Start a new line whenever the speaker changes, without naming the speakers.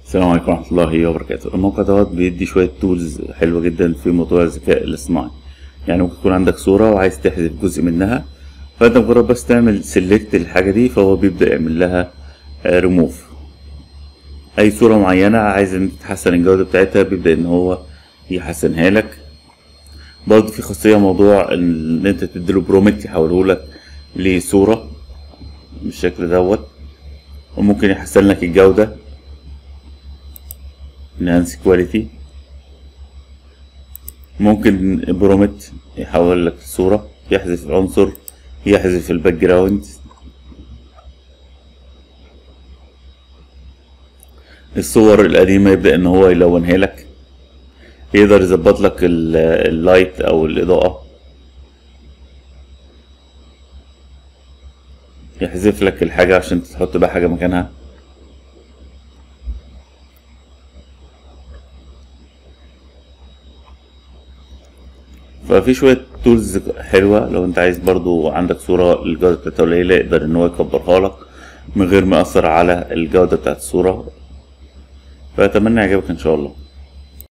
السلام عليكم ورحمة الله وبركاته الموقع دوت بيدي شوية تولز حلوة جدا في موضوع الذكاء الاصطناعي يعني ممكن يكون عندك صورة وعايز تحذف جزء منها فانت مجرد بس تعمل سيلكت الحاجة دي فهو بيبدأ يعمل لها ريموف أي صورة معينة عايز إن تحسن الجودة بتاعتها بيبدأ إن هو يحسنها لك برضه في خاصية موضوع إن أنت تديله برومت يحوله لك لصورة بالشكل دوت وممكن يحسن لك الجودة enhance quality ممكن برومت يحول لك الصورة يحذف عنصر يحذف الباك جراوند الصور القديمة يبدأ ان هو يلونها لك يقدر يظبط لك اللايت او الاضاءة يحذف لك الحاجة عشان تحط بقى حاجة مكانها ففي شوية تولز حلوة لو انت عايز برضو عندك صورة الجودة بتاعتها قليلة يقدر ان هو يكبرها لك من غير ما يأثر على الجودة بتاعت الصورة فأتمنى يعجبك ان شاء الله